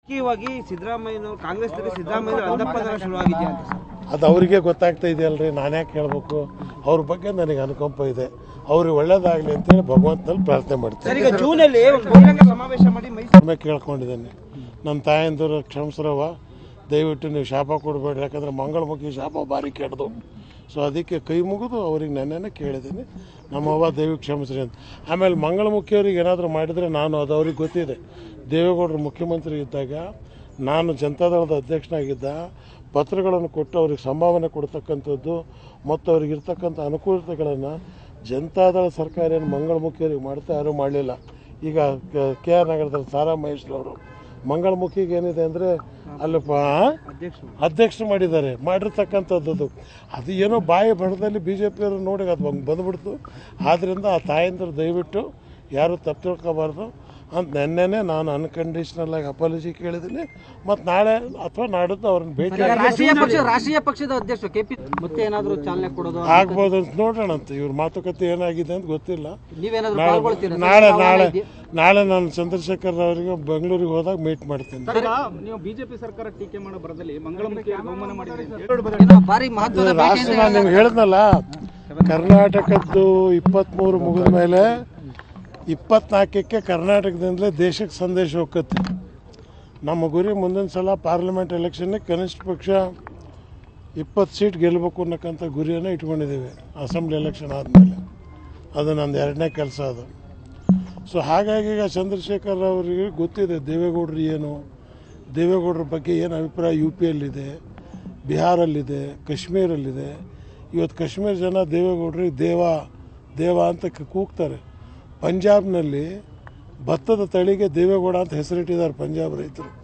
ಮುಖ್ಯವಾಗಿ ಸಿದ್ದರಾಮಯ್ಯನವರು ಕಾಂಗ್ರೆಸ್ನಲ್ಲಿ ಸಿದ್ದರಾಮಯ್ಯ ಅಂಧಪತನ ಶುರುವಾಗಿದೆಯಾ ಅಂತ ಸರ್ ಅದು ಅವರಿಗೆ ಗೊತ್ತಾಗ್ತಾ ಇದೆಯಲ್ರಿ ನಾನು ಯಾಕೆ ಕೇಳಬೇಕು ಅವ್ರ ಬಗ್ಗೆ ನನಗೆ ಅನುಕಂಪ ಇದೆ ಅವ್ರಿಗೆ ಒಳ್ಳೇದಾಗಲಿ ಅಂತೇಳಿ ಭಗವಂತನಲ್ಲಿ ಪ್ರಾರ್ಥನೆ ಮಾಡ್ತೀನಿ ಸರ್ ಈಗ ಜೂನಲ್ಲಿ ಒಂದು ಬಹಿರಂಗ ಸಮಾವೇಶ ಮಾಡಿ ಮೈಸೂರು ಒಮ್ಮೆ ಕೇಳ್ಕೊಂಡಿದ್ದೇನೆ ನಮ್ಮ ತಾಯಂದಿರು ಕ್ಷಮಿಸ್ರವ ದಯವಿಟ್ಟು ನೀವು ಶಾಪ ಕೊಡಬೇಡ್ರಿ ಯಾಕಂದ್ರೆ ಮಂಗಳಮುಖಿ ಶಾಪ ಭಾರಿ ಕೆಡ್ದು ಸೊ ಅದಕ್ಕೆ ಕೈ ಮುಗಿದು ಅವ್ರಿಗೆ ನೆನ್ನೆನೇ ಕೇಳಿದ್ದೀನಿ ನಮ್ಮವ್ವ ದಯವಿಟ್ಟು ಕ್ಷಮಿಸ್ರಿ ಅಂತ ಆಮೇಲೆ ಮಂಗಳಮುಖಿಯವ್ರಿಗೆ ಏನಾದರೂ ಮಾಡಿದರೆ ನಾನು ಅದು ಅವ್ರಿಗೆ ಗೊತ್ತಿದೆ ದೇವೇಗೌಡರು ಮುಖ್ಯಮಂತ್ರಿ ಇದ್ದಾಗ ನಾನು ಜನತಾದಳದ ಅಧ್ಯಕ್ಷನಾಗಿದ್ದ ಪತ್ರಗಳನ್ನು ಕೊಟ್ಟು ಅವ್ರಿಗೆ ಸಂಭಾವನೆ ಕೊಡ್ತಕ್ಕಂಥದ್ದು ಮತ್ತು ಅವ್ರಿಗೆ ಇರ್ತಕ್ಕಂಥ ಅನುಕೂಲತೆಗಳನ್ನು ಜನತಾದಳ ಸರ್ಕಾರ ಏನು ಮಂಗಳಮುಖಿಯವ್ರಿಗೆ ಮಾಡ್ತಾ ಯಾರೂ ಮಾಡಲಿಲ್ಲ ಈಗ ಕೆ ಆರ್ ನಗರದಲ್ಲಿ ಸಾರಾ ಮಹೇಶ್ರವರು ಮಂಗಳಮುಖಿಗೆ ಏನಿದೆ ಅಂದರೆ ಅಲ್ಲಿ ಪ ಅಧ್ಯಕ್ಷರು ಅಧ್ಯಕ್ಷರು ಮಾಡಿದ್ದಾರೆ ಮಾಡಿರ್ತಕ್ಕಂಥದ್ದು ಅದು. ಅದು ಏನೋ ಬಾಯಿ ಬಡದಲ್ಲಿ ಬಿ ಜೆ ಪಿಯವರು ನೋಡಿ ಅದು ಹಂಗೆ ಬಂದ್ಬಿಡ್ತು ಆದ್ದರಿಂದ ಆ ತಾಯಂದಿರು ದಯವಿಟ್ಟು ಯಾರು ತಪ್ಪು ತಿಳ್ಕೊಬಾರ್ದು ಅಂತ ನೆನ್ನೆನೇ ನಾನು ಅನ್ಕಂಡೀಷ್ನಲ್ ಆಗಿ ಅಪಾಲಜಿ ಕೇಳಿದ್ದೀನಿ ಮತ್ತು ನಾಳೆ ಅಥವಾ ನಾಡಿದ್ದು ಅವ್ರನ್ನ ಭೇಟಿ ಆಗಿ ರಾಷ್ಟ್ರೀಯ ಪಕ್ಷ ರಾಷ್ಟ್ರೀಯ ಪಕ್ಷದ ಅಧ್ಯಕ್ಷ ಕೆಪಿ ಮತ್ತೆ ಏನಾದರೂ ಚಾಲನೆ ಕೊಡೋದು ಆಗ್ಬೋದು ಅಂತ ನೋಡೋಣ ಅಂತ ಇವ್ರ ಮಾತುಕತೆ ಏನಾಗಿದೆ ಅಂತ ಗೊತ್ತಿಲ್ಲ ನೀವೇನಾದ್ರೂ ನಾಳೆ ಪಾಲ್ಗೊಳ್ತೀರಾ ನಾಳೆ ನಾಳೆ ನಾಳೆ ನಾನು ಚಂದ್ರಶೇಖರ್ ಅವರಿಗೆ ಬೆಂಗಳೂರಿಗೆ ಹೋದಾಗ ಮೀಟ್ ಮಾಡ್ತೀನಿ ನೀವು ಬಿಜೆಪಿ ಸರ್ಕಾರ ಟೀಕೆ ಮಾಡೋ ಬರದಲ್ಲಿ ಮಂಗಳಮುಖಿ ಅವಮಾನ ಮಾಡಿದ್ರೆ ಅಂತ ಹೇಳಿ ಏನೋ ಭಾರಿ ಮಹತ್ವದ ಭೇಟಿ ರಾಷ್ಟ್ರ ನಾನು ನಿಮ್ಗೆ ಹೇಳಿದ್ನಲ್ಲ ಕರ್ನಾಟಕದ್ದು ಇಪ್ಪತ್ತ್ಮೂರು ಮುಗಿದ ಮೇಲೆ ಇಪ್ಪತ್ನಾಲ್ಕಕ್ಕೆ ಕರ್ನಾಟಕದಿಂದಲೇ ದೇಶಕ್ಕೆ ಸಂದೇಶ ಹೋಗತ್ತೆ ನಮ್ಮ ಗುರಿ ಮುಂದಿನ ಸಲ ಪಾರ್ಲಿಮೆಂಟ್ ಎಲೆಕ್ಷನ್ಗೆ ಕನಿಷ್ಠ ಪಕ್ಷ ಇಪ್ಪತ್ತು ಸೀಟ್ ಗೆಲ್ಲಬೇಕು ಅನ್ನೋಕ್ಕಂಥ ಗುರಿಯನ್ನು ಇಟ್ಕೊಂಡಿದ್ದೀವಿ ಅಸೆಂಬ್ಲಿ ಎಲೆಕ್ಷನ್ ಆದಮೇಲೆ ಅದು ನಂದು ಎರಡನೇ ಕೆಲಸ ಅದು ಸೊ ಹಾಗಾಗಿ ಈಗ ಚಂದ್ರಶೇಖರ್ ಅವರಿಗೆ ಗೊತ್ತಿದೆ ದೇವೇಗೌಡರು ಏನು ದೇವೇಗೌಡರ ಬಗ್ಗೆ ಏನು ಅಭಿಪ್ರಾಯ ಯು ಪಿಯಲ್ಲಿದೆ ಬಿಹಾರಲ್ಲಿದೆ ಕಾಶ್ಮೀರಲ್ಲಿದೆ ಇವತ್ತು ಕಾಶ್ಮೀರ ಜನ ದೇವೇಗೌಡರಿಗೆ ದೇವ ದೇವ ಅಂತ ಕ- ಕೂಗ್ತಾರೆ ಪಂಜಾಬ್ನಲ್ಲಿ ಭತ್ತದ ತಳಿಗೆ ದೇವೇಗೌಡ ಅಂತ ಹೆಸರಿಟ್ಟಿದ್ದಾರೆ ಪಂಜಾಬ್ ರೈತರು